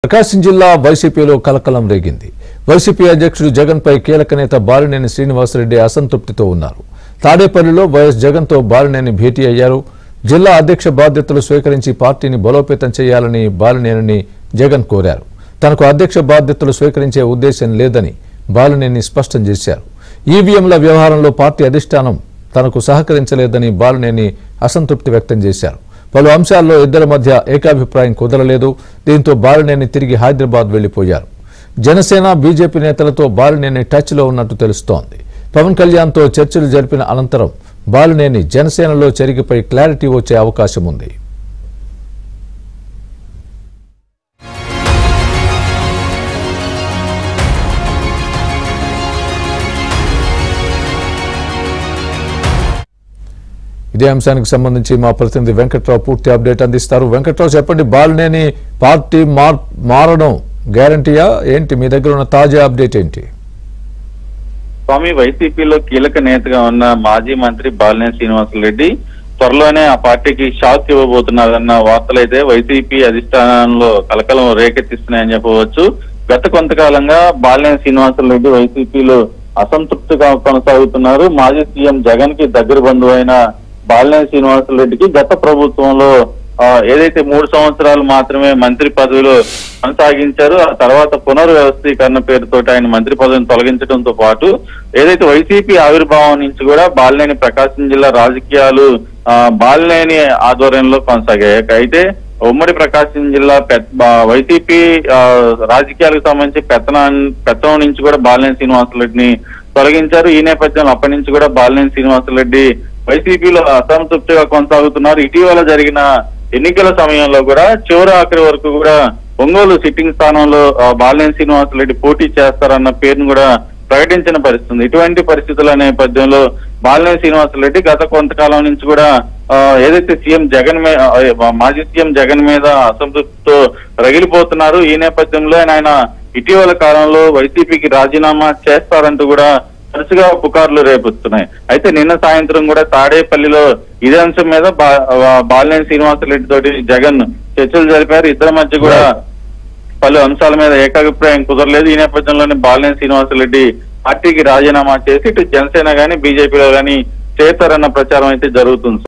ప్రకాశం జిల్లా వైసీపీలో కలకలం రేగింది వైసీపీ అధ్యక్షుడు జగన్ పై కీలక నేత బాలినేని శ్రీనివాసరెడ్డి అసంతృప్తితో ఉన్నారు తాడేపల్లిలో వైఎస్ జగన్ తో బాలినేని భేటీ అయ్యారు జిల్లా అధ్యక్ష బాధ్యతలు స్వీకరించి పార్టీని బలోపేతం చేయాలని బాలినేనిని జగన్ కోరారు తనకు అధ్యక్ష బాధ్యతలు స్వీకరించే ఉద్దేశం లేదని బాలినేని స్పష్టం చేశారు ఈవీఎంల వ్యవహారంలో పార్టీ అధిష్టానం తనకు సహకరించలేదని బాలినేని అసంతృప్తి వ్యక్తం చేశారు పలు అంశాల్లో ఇద్దరి మధ్య ఏకాభిప్రాయం కుదరలేదు దీంతో బాలినేని తిరిగి హైదరాబాద్ వెళ్లిపోయారు జనసేన బీజేపీ నేతలతో బాలినేని టచ్లో ఉన్నట్టు తెలుస్తోంది పవన్ కళ్యాణ్తో చర్చలు జరిపిన అనంతరం బాలినేని జనసేనలో చెరిగిపై క్లారిటీ వచ్చే అవకాశం ఉంది ఇదే అంశానికి సంబంధించి మా ప్రతినిధి వెంకట్రావు పూర్తి అప్డేట్ అందిస్తారు వెంకట్రావు చెప్పండి బాలినేని పార్టీ మార్ మారడం గ్యారంటీయా ఏంటి మీ దగ్గర ఉన్న తాజా అప్డేట్ ఏంటి స్వామి వైసీపీలో కీలక నేతగా ఉన్న మాజీ మంత్రి బాలినేని శ్రీనివాసరెడ్డి త్వరలోనే ఆ పార్టీకి షాక్ ఇవ్వబోతున్నారన్న వార్తలైతే వైసీపీ అధిష్టానంలో కలకలం రేకెత్తిస్తున్నాయని చెప్పవచ్చు గత కొంతకాలంగా బాలినేని శ్రీనివాసరెడ్డి వైసీపీలో అసంతృప్తిగా కొనసాగుతున్నారు మాజీ సీఎం జగన్ కి దగ్గర బంధువు అయిన బాలినేని శ్రీనివాసరెడ్డికి గత ప్రభుత్వంలో ఆ, ఏదైతే మూడు సంవత్సరాలు మాత్రమే మంత్రి పదవిలో కొనసాగించారు ఆ తర్వాత పునర్వ్యవస్థీకరణ పేరుతోటి ఆయన మంత్రి పదవిని తొలగించడంతో పాటు ఏదైతే వైసీపీ ఆవిర్భావం నుంచి కూడా బాలినేని ప్రకాశం జిల్లా రాజకీయాలు ఆ, బాలినేని ఆధ్వర్యంలో కొనసాగాయి అయితే ఉమ్మడి ప్రకాశం జిల్లా పెద్ద బా- వైసీపీ ఆ, రాజకీయాలకు సంబంధించి పెత్తనా పెత్తనం నుంచి కూడా బాలినేని శ్రీనివాసరెడ్డిని తొలగించారు ఈ నేపథ్యంలో అప్పటి నుంచి కూడా బాలినేని శ్రీనివాసరెడ్డి వైసీపీలో అసంతృప్తిగా కొనసాగుతున్నారు ఇటీవల జరిగిన ఎన్నికల సమయంలో కూడా చివరి ఆఖరి వరకు కూడా ఒంగోలు సిట్టింగ్ స్థానంలో ఆ, బాలినేని శ్రీనివాసరెడ్డి పోటీ చేస్తారన్న పేరును కూడా ప్రకటించిన పరిస్థితి ఉంది. ఇటువంటి పరిస్థితుల నేపథ్యంలో బాలినేని శ్రీనివాసరెడ్డి గత కొంతకాలం నుంచి కూడా ఆ, ఏదైతే సీఎం జగన్ మీద మాజీ సీఎం జగన్ మీద అసంతృప్తితో రగిలిపోతున్నారు ఈ నేపథ్యంలో ఆయన ఇటీవల కాలంలో వైసీపీకి రాజీనామా చేస్తారంటూ కూడా తరచుగా పుకార్లు రేపుతున్నాయి అయితే నిన్న సాయంత్రం కూడా తాడేపల్లిలో ఇదే అంశం మీద బా- బా- బాలినేని శ్రీనివాసరెడ్డి తోటి జగన్ చర్చలు జరిపారు ఇద్దరి మధ్య కూడా పలు అంశాల మీద ఏకాభిప్రాయం కుదరలేదు ఈ నేపథ్యంలోనే బాలినేని శ్రీనివాసరెడ్డి పార్టీకి రాజీనామా చేసి ఇటు జనసేన గాని బీజేపీలో గాని చేస్తారన్న ప్రచారం అయితే జరుగుతుంది